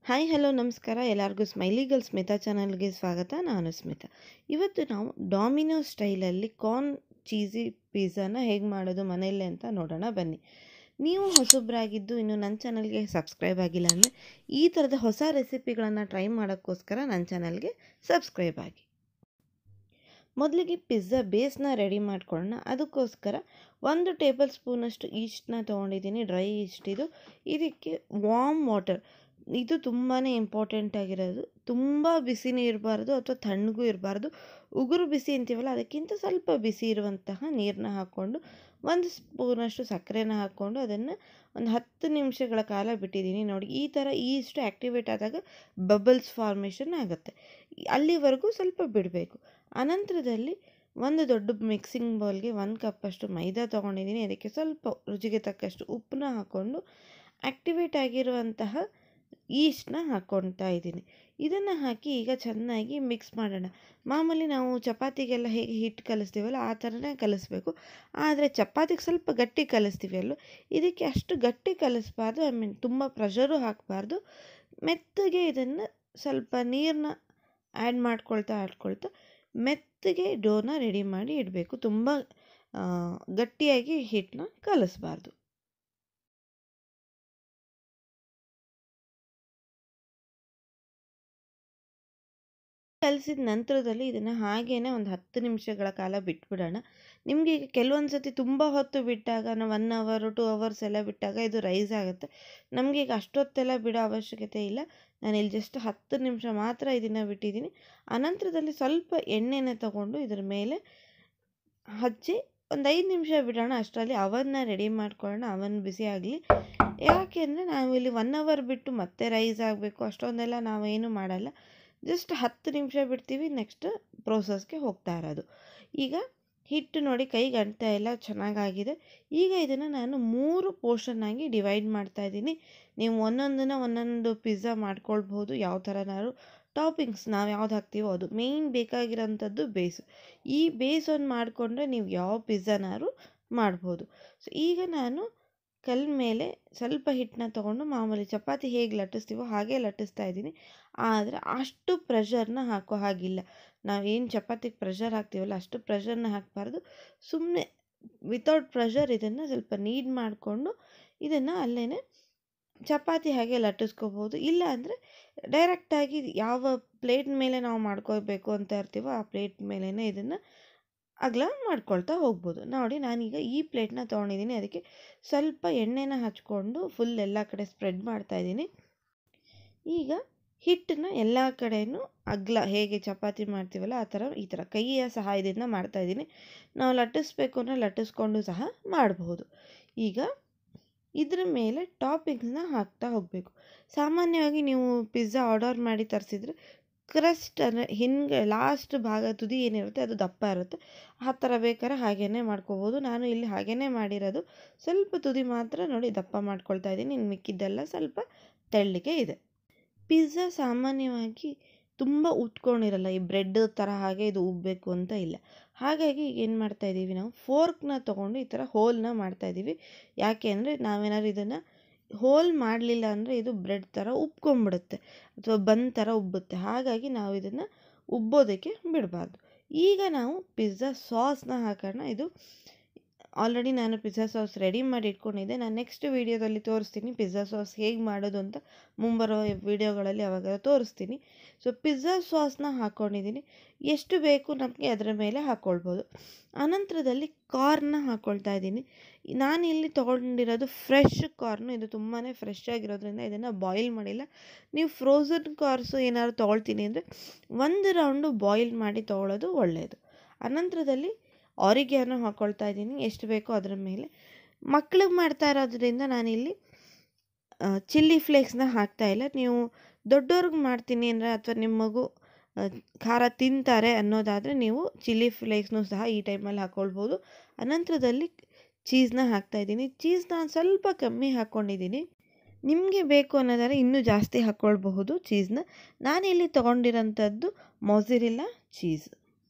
hi hello ನಮಸ್ಕಾರ ಎಲ್ಲರಿಗೂ smiley girl Smita ಚಾನಲ್ಗೆ ಸ್ವಾಗತ ನಾನು ಸ್ಮಿತಾ ಇವತ್ತು ನಾವು ಡಾಮಿನೋ ಸ್ಟೈಲಲ್ಲಿ ಕಾರ್ನ್ ಚೀಸಿ ಪಿಜ್ಜಾನ ಹೇಗೆ ಮಾಡೋದು ಮನೆಯಲ್ಲೇ ಅಂತ ನೋಡೋಣ ಬನ್ನಿ ನೀವು ಹೊಸಬ್ರಾಗಿದ್ದು ಇನ್ನು ನನ್ನ ಚಾನಲ್ಗೆ ಸಬ್ಸ್ಕ್ರೈಬ್ ಆಗಿಲ್ಲ ಅಂದರೆ ಈ ಥರದ ಹೊಸ ರೆಸಿಪಿಗಳನ್ನು ಟ್ರೈ ಮಾಡೋಕ್ಕೋಸ್ಕರ ನನ್ನ ಚಾನಲ್ಗೆ ಸಬ್ಸ್ಕ್ರೈಬ್ ಆಗಿ ಮೊದಲಿಗೆ ಪಿಜ್ಜಾ ಬೇಸ್ನ ರೆಡಿ ಮಾಡ್ಕೊಳ್ಳೋಣ ಅದಕ್ಕೋಸ್ಕರ ಒಂದು ಟೇಬಲ್ ಸ್ಪೂನಷ್ಟು ಈಸ್ಟ್ನ ತೊಗೊಂಡಿದ್ದೀನಿ ಡ್ರೈ ಈಸ್ಟ್ ಇದು ಇದಕ್ಕೆ ವಾಮ್ ವಾಟರ್ ಇದು ತುಂಬಾ ಇಂಪಾರ್ಟೆಂಟ್ ಆಗಿರೋದು ತುಂಬ ಬಿಸಿನೂ ಇರಬಾರ್ದು ಅಥವಾ ತಣ್ಣಗೂ ಇರಬಾರ್ದು ಉಗುರು ಬಿಸಿ ಅಂತೀವಲ್ಲ ಅದಕ್ಕಿಂತ ಸ್ವಲ್ಪ ಬಿಸಿ ಇರುವಂತಹ ನೀರನ್ನ ಹಾಕ್ಕೊಂಡು ಒಂದು ಸ್ಪೂನಷ್ಟು ಸಕ್ಕರೆನ ಹಾಕ್ಕೊಂಡು ಅದನ್ನು ಒಂದು ಹತ್ತು ನಿಮಿಷಗಳ ಕಾಲ ಬಿಟ್ಟಿದ್ದೀನಿ ನೋಡಿ ಈ ಥರ ಈಸ್ಟ್ ಆ್ಯಕ್ಟಿವೇಟ್ ಆದಾಗ ಬಬಲ್ಸ್ ಫಾರ್ಮೇಷನ್ ಆಗುತ್ತೆ ಅಲ್ಲಿವರೆಗೂ ಸ್ವಲ್ಪ ಬಿಡಬೇಕು ಅನಂತರದಲ್ಲಿ ಒಂದು ದೊಡ್ಡ ಮಿಕ್ಸಿಂಗ್ ಬೌಲ್ಗೆ ಒಂದು ಕಪ್ಪಷ್ಟು ಮೈದಾ ತೊಗೊಂಡಿದ್ದೀನಿ ಅದಕ್ಕೆ ಸ್ವಲ್ಪ ರುಚಿಗೆ ತಕ್ಕಷ್ಟು ಉಪ್ಪನ್ನ ಹಾಕ್ಕೊಂಡು ಆ್ಯಕ್ಟಿವೇಟ್ ಆಗಿರುವಂತಹ ಈಸ್ಟ್ನ ಹಾಕ್ಕೊಳ್ತಾ ಇದ್ದೀನಿ ಇದನ್ನು ಹಾಕಿ ಈಗ ಚೆನ್ನಾಗಿ ಮಿಕ್ಸ್ ಮಾಡೋಣ ಮಾಮೂಲಿ ನಾವು ಚಪಾತಿಗೆಲ್ಲ ಹೇಗೆ ಹಿಟ್ಟು ಕಲಿಸ್ತೀವಲ್ಲ ಆ ಥರನೇ ಕಲಿಸ್ಬೇಕು ಆದರೆ ಚಪಾತಿಗೆ ಸ್ವಲ್ಪ ಗಟ್ಟಿ ಕಲಿಸ್ತೀವಿ ಅಲ್ಲೋ ಇದಕ್ಕೆ ಅಷ್ಟು ಗಟ್ಟಿ ಕಲಿಸ್ಬಾರ್ದು ಐ ಮೀನ್ ತುಂಬ ಪ್ರೆಷರು ಹಾಕಬಾರ್ದು ಮೆತ್ತಗೆ ಇದನ್ನು ಸ್ವಲ್ಪ ನೀರನ್ನ ಆ್ಯಡ್ ಮಾಡ್ಕೊಳ್ತಾ ಆಡ್ಕೊಳ್ತಾ ಮೆತ್ತಗೆ ಡೋನ ರೆಡಿ ಮಾಡಿ ಇಡಬೇಕು ತುಂಬ ಗಟ್ಟಿಯಾಗಿ ಹಿಟ್ಟನ್ನ ಕಲಿಸ್ಬಾರ್ದು ಕಲಿಸಿದ ನಂತರದಲ್ಲಿ ಇದನ್ನು ಹಾಗೇ ಒಂದು ಹತ್ತು ನಿಮಿಷಗಳ ಕಾಲ ಬಿಟ್ಬಿಡೋಣ ನಿಮಗೆ ಈಗ ಕೆಲವೊಂದು ಸತಿ ತುಂಬ ಹೊತ್ತು ಬಿಟ್ಟಾಗ ನಾವು ಒನ್ ಅವರು ಟು ಅವರ್ಸ್ ಎಲ್ಲ ಬಿಟ್ಟಾಗ ಇದು ರೈಸ್ ಆಗುತ್ತೆ ನಮಗೆ ಈಗ ಅಷ್ಟೊತ್ತೆಲ್ಲ ಬಿಡೋ ಅವಶ್ಯಕತೆ ಇಲ್ಲ ನಾನು ಇಲ್ಲಿ ಜಸ್ಟ್ ಹತ್ತು ನಿಮಿಷ ಮಾತ್ರ ಇದನ್ನು ಬಿಟ್ಟಿದ್ದೀನಿ ಅನಂತರದಲ್ಲಿ ಸ್ವಲ್ಪ ಎಣ್ಣೆನ ತಗೊಂಡು ಇದ್ರ ಮೇಲೆ ಹಚ್ಚಿ ಒಂದು ಐದು ನಿಮಿಷ ಬಿಡೋಣ ಅಷ್ಟರಲ್ಲಿ ಅವನ್ನ ರೆಡಿ ಮಾಡ್ಕೊಳ್ಳೋಣ ಅವನ್ ಬಿಸಿ ಆಗಲಿ ಯಾಕೆಂದರೆ ನಾವು ಇಲ್ಲಿ ಒನ್ ಅವರ್ ಬಿಟ್ಟು ಮತ್ತೆ ರೈಸ್ ಆಗಬೇಕು ಅಷ್ಟೊಂದೆಲ್ಲ ನಾವೇನು ಮಾಡಲ್ಲ ಜಸ್ಟ್ ಹತ್ತು ನಿಮಿಷ ಬಿಡ್ತೀವಿ ನೆಕ್ಸ್ಟ್ ಪ್ರೋಸೆಸ್ಗೆ ಹೋಗ್ತಾ ಇರೋದು ಈಗ ಹಿಟ್ಟು ನೋಡಿ ಕೈಗೆ ಅಂಟ್ತಾ ಇಲ್ಲ ಚೆನ್ನಾಗಾಗಿದೆ ಈಗ ಇದನ್ನು ನಾನು ಮೂರು ಪೋರ್ಷನ್ನಾಗಿ ಡಿವೈಡ್ ಮಾಡ್ತಾ ಇದ್ದೀನಿ ನೀವು ಒಂದೊಂದನ್ನು ಒಂದೊಂದು ಪಿಜ್ಜಾ ಮಾಡ್ಕೊಳ್ಬೋದು ಯಾವ ಥರನಾದ್ರು ಟಾಪಿಂಗ್ಸ್ ನಾವು ಯಾವ್ದು ಹಾಕ್ತೀವೋ ಅದು ಮೇಯ್ನ್ ಬೇಕಾಗಿರೋಂಥದ್ದು ಬೇಸ್ ಈ ಬೇಸ್ ಒಂದು ಮಾಡಿಕೊಂಡ್ರೆ ನೀವು ಯಾವ ಪಿಜ್ಜಾನಾದ್ರು ಮಾಡ್ಬೋದು ಸೊ ಈಗ ನಾನು ಕಲ್ ಮೇಲೆ ಸ್ವಲ್ಪ ಹಿಟ್ಟನ್ನ ತೊಗೊಂಡು ಮಾಮೂಲಿ ಚಪಾತಿ ಹೇಗೆ ಲಟ್ಟಿಸ್ತೀವೋ ಹಾಗೆ ಲಟ್ಟಿಸ್ತಾ ಇದ್ದೀನಿ ಆದರೆ ಅಷ್ಟು ಪ್ರೆಷರ್ನ ಹಾಕೋ ಹಾಗಿಲ್ಲ ನಾವೇನು ಚಪಾತಿಗೆ ಪ್ರೆಷರ್ ಹಾಕ್ತೀವಲ್ಲ ಅಷ್ಟು ಪ್ರೆಷರ್ನ ಹಾಕಬಾರ್ದು ಸುಮ್ಮನೆ ವಿತೌಟ್ ಪ್ರೆಷರ್ ಇದನ್ನು ಸ್ವಲ್ಪ ನೀಡ್ ಮಾಡಿಕೊಂಡು ಇದನ್ನು ಅಲ್ಲೇ ಚಪಾತಿ ಹಾಗೆ ಲಟ್ಟಿಸ್ಕೋಬೋದು ಇಲ್ಲ ಅಂದರೆ ಡೈರೆಕ್ಟಾಗಿ ಯಾವ ಪ್ಲೇಟ್ ಮೇಲೆ ನಾವು ಮಾಡ್ಕೋಬೇಕು ಅಂತ ಇರ್ತೀವೋ ಆ ಪ್ಲೇಟ್ ಮೇಲೇ ಇದನ್ನು ಅಗಲ ಮಾಡ್ಕೊಳ್ತಾ ಹೋಗ್ಬೋದು ನೋಡಿ ನಾನೀಗ ಈ ಪ್ಲೇಟ್ನ ತೊಗೊಂಡಿದ್ದೀನಿ ಅದಕ್ಕೆ ಸ್ವಲ್ಪ ಎಣ್ಣೆನ ಹಚ್ಕೊಂಡು ಫುಲ್ ಎಲ್ಲ ಕಡೆ ಸ್ಪ್ರೆಡ್ ಮಾಡ್ತಾಯಿದ್ದೀನಿ ಈಗ ಹಿಟ್ಟನ್ನ ಎಲ್ಲ ಕಡೆಯೂ ಅಗ್ಲ ಹೇಗೆ ಚಪಾತಿ ಮಾಡ್ತೀವಲ್ಲ ಆ ಥರ ಈ ಥರ ಕೈಯ ಸಹಾಯದಿಂದ ಮಾಡ್ತಾಯಿದ್ದೀನಿ ನಾವು ಲಟ್ಟಿಸ್ಬೇಕು ಅಂದರೆ ಲಟ್ಟಿಸ್ಕೊಂಡು ಸಹ ಮಾಡಬಹುದು ಈಗ ಇದ್ರ ಮೇಲೆ ಟಾಪಿಂಗ್ಸ್ನ ಹಾಕ್ತಾ ಹೋಗಬೇಕು ಸಾಮಾನ್ಯವಾಗಿ ನೀವು ಪಿಜ್ಜಾ ಆರ್ಡರ್ ಮಾಡಿ ತರಿಸಿದ್ರೆ ಕ್ರಸ್ಟ್ ಅಂದರೆ ಹಿಂಗೆ ಲಾಸ್ಟ್ ಭಾಗ ತುದಿ ಏನಿರುತ್ತೆ ಅದು ದಪ್ಪ ಇರುತ್ತೆ ಆ ಥರ ಬೇಕಾದ್ರೆ ಹಾಗೇ ಮಾಡ್ಕೋಬೋದು ನಾನು ಇಲ್ಲಿ ಹಾಗೇ ಮಾಡಿರೋದು ಸ್ವಲ್ಪ ತುದಿ ಮಾತ್ರ ನೋಡಿ ದಪ್ಪ ಮಾಡ್ಕೊಳ್ತಾ ಇದ್ದೀನಿ ಇನ್ನು ಮಿಕ್ಕಿದ್ದೆಲ್ಲ ಸ್ವಲ್ಪ ತೆಳ್ಳಗೆ ಇದೆ ಪಿಜ್ಜಾ ಸಾಮಾನ್ಯವಾಗಿ ತುಂಬ ಉತ್ಕೊಂಡಿರಲ್ಲ ಈ ಬ್ರೆಡ್ ಥರ ಹಾಗೆ ಇದು ಉಬ್ಬಬೇಕು ಅಂತ ಇಲ್ಲ ಹಾಗಾಗಿ ಈಗ ಏನು ಮಾಡ್ತಾಯಿದ್ದೀವಿ ನಾವು ಫೋರ್ಕ್ನ ತೊಗೊಂಡು ಈ ಥರ ಹೋಲ್ನ ಮಾಡ್ತಾಯಿದ್ದೀವಿ ಯಾಕೆ ಅಂದರೆ ನಾವೇನಾದ್ರು ಇದನ್ನು ಹೋಲ್ ಮಾಡಲಿಲ್ಲ ಅಂದರೆ ಇದು ಬ್ರೆಡ್ ಥರ ಉಬ್ಕೊಂಬಿಡುತ್ತೆ ಅಥವಾ ಬನ್ ಥರ ಉಬ್ಬುತ್ತೆ ಹಾಗಾಗಿ ನಾವು ಇದನ್ನು ಉಬ್ಬೋದಕ್ಕೆ ಬಿಡಬಾರ್ದು ಈಗ ನಾವು ಪಿಜ್ಜಾ ಸಾಸ್ನ ಹಾಕೋಣ ಇದು ಆಲ್ರೆಡಿ ನಾನು ಪಿಜ್ಜಾ ಸಾಸ್ ರೆಡಿ ಮಾಡಿ ಇಟ್ಕೊಂಡಿದ್ದೆ ನಾನು ನೆಕ್ಸ್ಟ್ ವೀಡಿಯೋದಲ್ಲಿ ತೋರಿಸ್ತೀನಿ ಪಿಜ್ಜಾ ಸಾಸ್ ಹೇಗೆ ಮಾಡೋದು ಅಂತ ಮುಂಬರೋ ವೀಡಿಯೋಗಳಲ್ಲಿ ಅವಾಗ ತೋರಿಸ್ತೀನಿ ಸೊ ಪಿಜ್ಜಾ ಸಾಸ್ನ ಹಾಕ್ಕೊಂಡಿದ್ದೀನಿ ಎಷ್ಟು ಬೇಕು ನಮಗೆ ಅದರ ಮೇಲೆ ಹಾಕ್ಕೊಳ್ಬೋದು ಅನಂತರದಲ್ಲಿ ಕಾರ್ನ ಹಾಕ್ಕೊಳ್ತಾ ಇದ್ದೀನಿ ನಾನು ಇಲ್ಲಿ ತೊಗೊಂಡಿರೋದು ಫ್ರೆಶ್ ಕಾರ್ನು ಇದು ತುಂಬಾ ಫ್ರೆಶ್ ಆಗಿರೋದ್ರಿಂದ ಇದನ್ನು ಬಾಯ್ಲ್ ಮಾಡಿಲ್ಲ ನೀವು ಫ್ರೋಝನ್ ಕಾರ್ಸು ಏನಾದ್ರು ತೊಗೊಳ್ತೀನಿ ಅಂದರೆ ಒಂದು ರೌಂಡು ಬಾಯ್ಲ್ ಮಾಡಿ ತೊಗೊಳ್ಳೋದು ಒಳ್ಳೆಯದು ಅನಂತರದಲ್ಲಿ ಆರಿಗ್ಯಾನೋ ಹಾಕ್ಕೊಳ್ತಾ ಇದ್ದೀನಿ ಎಷ್ಟು ಬೇಕೋ ಅದರ ಮೇಲೆ ಮಕ್ಳಿಗೆ ಮಾಡ್ತಾ ಇರೋದ್ರಿಂದ ನಾನಿಲ್ಲಿ ಚಿಲ್ಲಿ ಫ್ಲೇಕ್ಸ್ನ ಹಾಕ್ತಾಯಿಲ್ಲ ನೀವು ದೊಡ್ಡವ್ರಿಗೆ ಮಾಡ್ತೀನಿ ಅಂದರೆ ಅಥವಾ ನಿಮ್ಮ ಮಗು ಖಾರ ತಿಂತಾರೆ ಅನ್ನೋದಾದರೆ ನೀವು ಚಿಲ್ಲಿ ಫ್ಲೇಕ್ಸ್ನೂ ಸಹ ಈ ಟೈಮಲ್ಲಿ ಹಾಕ್ಕೊಳ್ಬೋದು ಅನಂತರದಲ್ಲಿ ಚೀಸ್ನ ಹಾಕ್ತಾಯಿದ್ದೀನಿ ಚೀಸ್ನ ಸ್ವಲ್ಪ ಕಮ್ಮಿ ಹಾಕ್ಕೊಂಡಿದ್ದೀನಿ ನಿಮಗೆ ಬೇಕು ಅನ್ನೋದಾದರೆ ಇನ್ನೂ ಜಾಸ್ತಿ ಹಾಕ್ಕೊಳ್ಬಹುದು ಚೀಸ್ನ ನಾನಿಲ್ಲಿ ತೊಗೊಂಡಿರೋಂಥದ್ದು ಮೊಝಿರಿಲ್ಲ ಚೀಸ್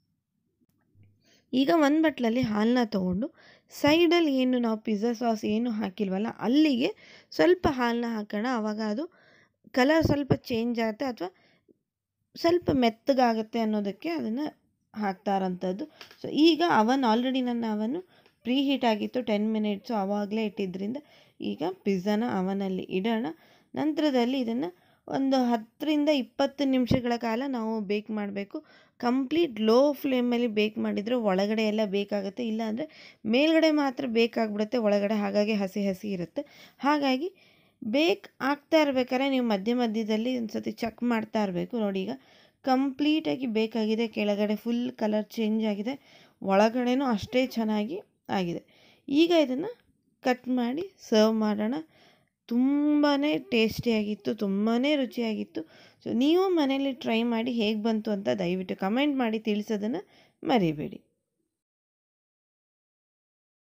ಈಗ ಒಂದು ಬಟ್ಲಲ್ಲಿ ಹಾಲನ್ನ ತೊಗೊಂಡು ಸೈಡಲ್ಲಿ ಏನು ನಾವು ಪಿಜ್ಜಾ ಸಾಸ್ ಏನು ಹಾಕಿಲ್ವಲ್ಲ ಅಲ್ಲಿಗೆ ಸ್ವಲ್ಪ ಹಾಲನ್ನ ಹಾಕೋಣ ಆವಾಗ ಅದು ಕಲರ್ ಸ್ವಲ್ಪ ಚೇಂಜ್ ಆಗುತ್ತೆ ಅಥವಾ ಸ್ವಲ್ಪ ಮೆತ್ತಗಾಗುತ್ತೆ ಅನ್ನೋದಕ್ಕೆ ಅದನ್ನು ಹಾಕ್ತಾ ಇರೋಂಥದ್ದು ಸೊ ಈಗ ಅವನ್ ಆಲ್ರೆಡಿ ನನ್ನ ಅವನು ಪ್ರೀ ಹೀಟ್ ಆಗಿತ್ತು ಟೆನ್ ಮಿನಿಟ್ಸು ಆವಾಗಲೇ ಇಟ್ಟಿದ್ದರಿಂದ ಈಗ ಪಿಜ್ಜಾನ ಅವನಲ್ಲಿ ಇಡೋಣ ನಂತರದಲ್ಲಿ ಇದನ್ನು ಒಂದು ಹತ್ತರಿಂದ ಇಪ್ಪತ್ತು ನಿಮಿಷಗಳ ಕಾಲ ನಾವು ಬೇಕ್ ಮಾಡಬೇಕು ಕಂಪ್ಲೀಟ್ ಲೋ ಫ್ಲೇಮಲ್ಲಿ ಬೇಕ್ ಮಾಡಿದರೆ ಒಳಗಡೆ ಎಲ್ಲ ಬೇಕಾಗುತ್ತೆ ಇಲ್ಲಾಂದರೆ ಮೇಲ್ಗಡೆ ಮಾತ್ರ ಬೇಕಾಗ್ಬಿಡುತ್ತೆ ಒಳಗಡೆ ಹಾಗಾಗಿ ಹಸಿ ಹಸಿ ಇರುತ್ತೆ ಹಾಗಾಗಿ ಬೇಕ್ ಆಗ್ತಾ ಇರ್ಬೇಕಾದ್ರೆ ನೀವು ಮಧ್ಯ ಮಧ್ಯದಲ್ಲಿ ಒಂದು ಸತಿ ಚೆಕ್ ಮಾಡ್ತಾ ಇರಬೇಕು ನೋಡಿ ಈಗ ಕಂಪ್ಲೀಟಾಗಿ ಬೇಕಾಗಿದೆ ಕೆಳಗಡೆ ಫುಲ್ ಕಲರ್ ಚೇಂಜ್ ಆಗಿದೆ ಒಳಗಡೆನೂ ಅಷ್ಟೇ ಚೆನ್ನಾಗಿ ಆಗಿದೆ ಈಗ ಇದನ್ನು ಕಟ್ ಮಾಡಿ ಸರ್ವ್ ಮಾಡೋಣ ತುಂಬಾ ಟೇಸ್ಟಿಯಾಗಿತ್ತು ತುಂಬಾ ರುಚಿಯಾಗಿತ್ತು ಸೊ ನೀವು ಮನೇಲಿ ಟ್ರೈ ಮಾಡಿ ಹೇಗೆ ಬಂತು ಅಂತ ದಯವಿಟ್ಟು ಕಮೆಂಟ್ ಮಾಡಿ ತಿಳಿಸೋದನ್ನು ಮರಿಬೇಡಿ